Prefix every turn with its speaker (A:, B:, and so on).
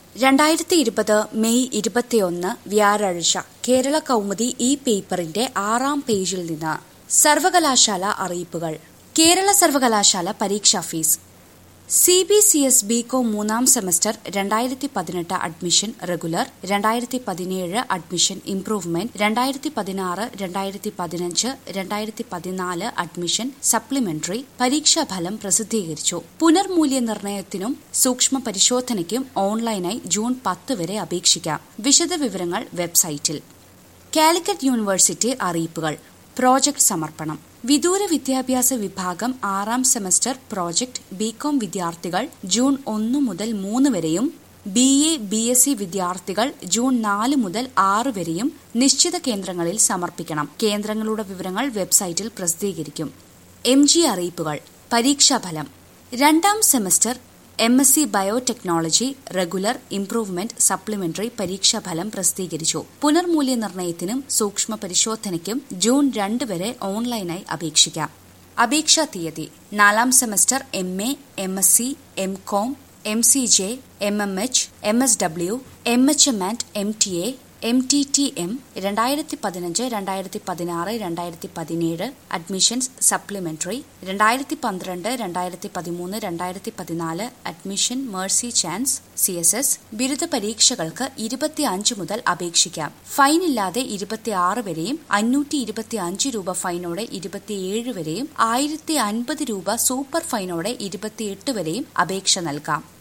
A: രണ്ടായിരത്തി ഇരുപത് മെയ് ഇരുപത്തിയൊന്ന് വ്യാഴാഴ്ച കേരള കൗമുദി ഈ പേപ്പറിന്റെ ആറാം പേജിൽ നിന്ന് സർവകലാശാല അറിയിപ്പുകൾ കേരള സർവകലാശാല പരീക്ഷാ fees C B C S B Com മൂന്നാം സെമസ്റ്റർ രണ്ടായിരത്തി പതിനെട്ട് അഡ്മിഷൻ റെഗുലർ രണ്ടായിരത്തി പതിനേഴ് അഡ്മിഷൻ ഇംപ്രൂവ്മെന്റ് രണ്ടായിരത്തി പതിനാറ് രണ്ടായിരത്തി പതിനഞ്ച് രണ്ടായിരത്തി പതിനാല് അഡ്മിഷൻ സപ്ലിമെന്ററി പരീക്ഷാഫലം പ്രസിദ്ധീകരിച്ചു പുനർമൂല്യനിർണ്ണയത്തിനും സൂക്ഷ്മ പരിശോധനയ്ക്കും ഓൺലൈനായി ജൂൺ പത്ത് വരെ അപേക്ഷിക്കാം വിശദവിവരങ്ങൾ വെബ്സൈറ്റിൽ കാലിക്കറ്റ് യൂണിവേഴ്സിറ്റി അറിയിപ്പുകൾ പ്രോജക്ട് സമർപ്പണം വിദൂര വിദ്യാഭ്യാസ വിഭാഗം ആറാം സെമസ്റ്റർ പ്രോജക്ട് ബികോം വിദ്യാർത്ഥികൾ ജൂൺ ഒന്ന് മുതൽ മൂന്ന് വരെയും B A B S C വിദ്യാർത്ഥികൾ ജൂൺ നാല് മുതൽ ആറ് വരെയും നിശ്ചിത കേന്ദ്രങ്ങളിൽ സമർപ്പിക്കണം കേന്ദ്രങ്ങളുടെ വിവരങ്ങൾ വെബ്സൈറ്റിൽ പ്രസിദ്ധീകരിക്കും എം ജി അറിയിപ്പുകൾ പരീക്ഷാഫലം രണ്ടാം semester M S C biotechnology regular improvement supplementary പരീക്ഷാഫലം പ്രസിദ്ധീകരിച്ചു പുനർമൂല്യനിർണ്ണയത്തിനും സൂക്ഷ്മ പരിശോധനയ്ക്കും ജൂൺ രണ്ട് വരെ ഓൺലൈനായി അപേക്ഷിക്കാം അപേക്ഷാ തീയതി നാലാം semester M A M S C M Com M C J M M H M S W M H M and M T A M T T M രണ്ടായിരത്തി പതിനഞ്ച് രണ്ടായിരത്തി പതിനാറ് രണ്ടായിരത്തി പതിനേഴ് അഡ്മിഷൻസ് സപ്ലിമെന്ററി രണ്ടായിരത്തി പന്ത്രണ്ട് രണ്ടായിരത്തി പതിമൂന്ന് രണ്ടായിരത്തി പതിനാല് admission mercy chance C S S ബിരുദ പരീക്ഷകൾക്ക് ഇരുപത്തി അഞ്ച് മുതൽ അപേക്ഷിക്കാം ഫൈൻ ഇല്ലാതെ ഇരുപത്തിയാറ് വരെയും അഞ്ഞൂറ്റി ഇരുപത്തി അഞ്ച് രൂപ ഫൈനോടെ ഇരുപത്തിയേഴ് വരെയും ആയിരത്തി അൻപത് രൂപ സൂപ്പർ ഫൈനോടെ ഇരുപത്തിയെട്ട് വരെയും അപേക്ഷ നൽകാം